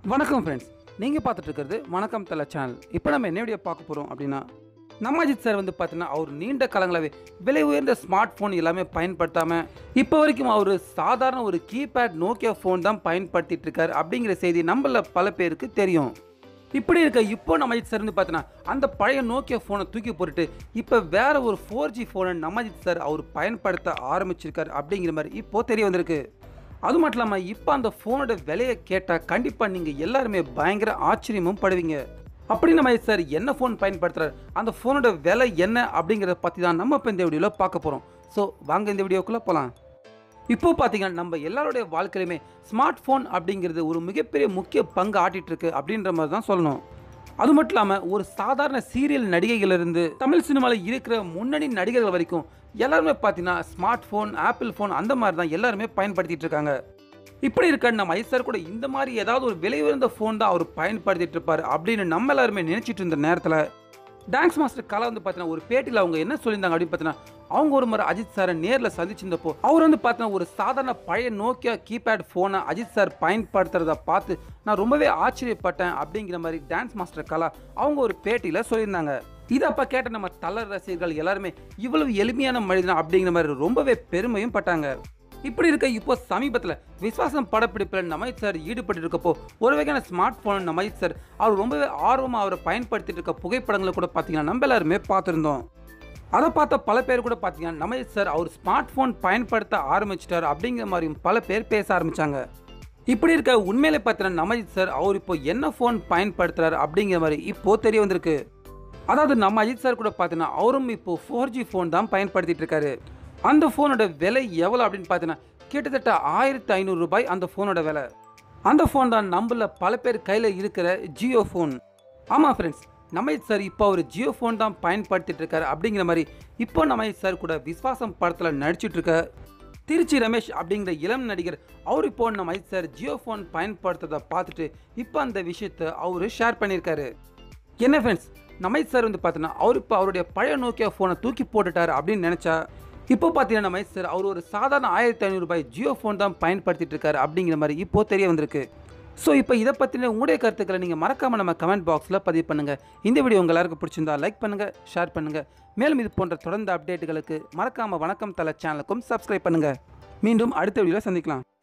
வணக்கம் ஃப்ரெண்ட்ஸ் நீங்கள் பார்த்துட்டு இருக்கிறது வணக்கம் தலை சேனல் இப்போ நம்ம என்ன வீடியோ பார்க்க போகிறோம் அப்படின்னா நம்ம அஜித் சார் வந்து பார்த்தீங்கன்னா அவர் நீண்ட காலங்களாகவே விலை உயர்ந்த ஸ்மார்ட் ஃபோன் எல்லாமே பயன்படுத்தாமல் இப்போ வரைக்கும் அவர் சாதாரண ஒரு கீபேட் நோக்கியா ஃபோன் தான் பயன்படுத்திட்டு இருக்காரு அப்படிங்கிற செய்தி நம்மள பல பேருக்கு தெரியும் இப்படி இருக்க இப்போ நம்ம அஜித் சார் வந்து பார்த்தீங்கன்னா அந்த பழைய நோக்கியா ஃபோனை தூக்கி போட்டுட்டு இப்போ வேற ஒரு ஃபோர் ஜி ஃபோனை நம்ம அஜித் சார் அவர் பயன்படுத்த ஆரம்பிச்சிருக்காரு அப்படிங்கிற மாதிரி இப்போ தெரிய வந்திருக்கு அது மட்டும் இல்லாமல் இப்போ அந்த ஃபோனோட விலையை கேட்டால் கண்டிப்பாக நீங்கள் எல்லாருமே பயங்கர ஆச்சரியமும் படுவீங்க அப்படி நம்ம சார் என்ன ஃபோன் பயன்படுத்துறாரு அந்த ஃபோனோட விலை என்ன அப்படிங்கிறத பற்றி தான் நம்ம இப்போ இந்த வீடியோவில் பார்க்க போகிறோம் ஸோ வாங்க இந்த வீடியோக்குள்ளே போகலாம் இப்போ பார்த்தீங்கன்னா நம்ம எல்லாருடைய வாழ்க்கையிலுமே ஸ்மார்ட் ஃபோன் அப்படிங்கிறது ஒரு மிகப்பெரிய முக்கிய பங்கு ஆட்டிட்டு இருக்கு அப்படின்ற மாதிரி தான் சொல்லணும் அது மட்டும் இல்லாமல் ஒரு சாதாரண சீரியல் நடிகைகளிலிருந்து தமிழ் சினிமாவில் இருக்கிற முன்னணி நடிகர்கள் வரைக்கும் எல்லாருமே பார்த்தீங்கன்னா ஸ்மார்ட் ஃபோன் ஆப்பிள் ஃபோன் அந்த மாதிரி தான் எல்லாருமே பயன்படுத்திட்டு இருக்காங்க இப்படி இருக்க நம்ம ஐசர் கூட இந்த மாதிரி ஏதாவது ஒரு விலை உயர்ந்த ஃபோன் தான் அவர் பயன்படுத்திட்டு இருப்பார் அப்படின்னு நம்ம எல்லாருமே நினைச்சிட்டு இருந்த நேரத்தில் டான்ஸ் மாஸ்டர் கலா வந்து பார்த்தீங்கன்னா ஒரு பேட்டியில் அவங்க என்ன சொல்லியிருந்தாங்க அப்படின்னு பார்த்தீங்கன்னா அவங்க ஒரு முறை அஜித் சாரை நேரில் சந்திச்சிருந்தப்போ அவர் வந்து பார்த்தீங்கன்னா ஒரு சாதாரண பழைய நோக்கியா கீபேட் ஃபோனை அஜித் சார் பயன்படுத்துறத பார்த்து நான் ரொம்பவே ஆச்சரியப்பட்டேன் அப்படிங்கிற மாதிரி டான்ஸ் மாஸ்டர் கலா அவங்க ஒரு பேட்டியில் சொல்லியிருந்தாங்க இதை அப்போ கேட்ட நம்ம தலர் ரசிகர்கள் எல்லாருமே இவ்வளவு எளிமையான மனிதன் அப்படிங்கிற மாதிரி ரொம்பவே பெருமையும் பட்டாங்க இப்படி இருக்க இப்போ சமீபத்தில் விஸ்வாசம் படப்பிடிப்பில் நமைத் சார் ஈடுபட்டு இருக்கப்போ ஒரு வகையான ஸ்மார்ட் ஃபோன் நமைத் சார் அவர் ரொம்பவே ஆர்வமாக அவரை பயன்படுத்திட்டு இருக்க புகைப்படங்களை கூட பார்த்தீங்கன்னா நம்ம எல்லாருமே பார்த்துருந்தோம் அதை பார்த்த பல பேர் கூட பார்த்தீங்கன்னா நமைத் சார் அவர் ஸ்மார்ட் ஃபோன் பயன்படுத்த ஆரம்பிச்சிட்டார் அப்படிங்கிற மாதிரியும் பல பேர் பேச ஆரம்பிச்சாங்க இப்படி இருக்க உண்மையிலே பார்த்தீங்கன்னா நமைத் சார் அவர் இப்போ என்ன ஃபோன் பயன்படுத்துறாரு அப்படிங்கிற மாதிரி இப்போ தெரிய வந்திருக்கு அதாவது நம்ம அஜித் சார் கூட பார்த்தீங்கன்னா அவரும் இப்போ ஃபோர் ஜி ஃபோன் தான் பயன்படுத்திட்டு இருக்காரு அந்த ஃபோனோட விலை எவ்வளோ அப்படின்னு பார்த்தீங்கன்னா கிட்டத்தட்ட ஆயிரத்தி ஐநூறு ரூபாய் அந்த ஃபோனோட விலை அந்த ஃபோன் தான் நம்மள பல பேர் கையில் இருக்கிற ஜியோ ஃபோன் ஆமாம் ஃப்ரெண்ட்ஸ் நம்ம சார் இப்போ ஒரு ஜியோ ஃபோன் தான் பயன்படுத்திட்டு இருக்காரு அப்படிங்கிற மாதிரி இப்போ நம்ம சார் கூட விஸ்வாசம் படத்தில் நடிச்சிட்டு இருக்க திருச்சி ரமேஷ் அப்படிங்கிற இளம் நடிகர் அவர் இப்போ நம்ம சார் ஜியோ ஃபோன் பயன்படுத்துறதை பார்த்துட்டு இப்போ அந்த விஷயத்தை அவர் ஷேர் பண்ணியிருக்காரு என்ன ஃப்ரெண்ட்ஸ் நமைத் சார் வந்து பார்த்தீங்கன்னா அவர் இப்போ அவருடைய பழைய நோக்கியா ஃபோனை தூக்கி போட்டுட்டார் அப்படின்னு நினச்சா இப்போ பார்த்தீங்கன்னா நமைத் சார் அவர் ஒரு சாதாரண ஆயிரத்தி ஐநூறு ரூபாய் ஜியோ ஃபோன் தான் பயன்படுத்திட்டு இருக்காரு அப்படிங்கிற மாதிரி இப்போ தெரிய வந்திருக்கு ஸோ இப்போ இதை பற்றின உங்களுடைய கருத்துக்களை நீங்கள் மறக்காமல் நம்ம கமெண்ட் பாக்ஸில் பதிவு பண்ணுங்கள் இந்த வீடியோ உங்கள் எல்லாருக்கும் பிடிச்சிருந்தா லைக் பண்ணுங்கள் ஷேர் பண்ணுங்கள் மேலும் இது போன்ற தொடர்ந்து அப்டேட்டுகளுக்கு மறக்காமல் வணக்கம் தலை சேனலுக்கும் சப்ஸ்கிரைப் பண்ணுங்கள் மீண்டும் அடுத்த வீடியோவில் சந்திக்கலாம்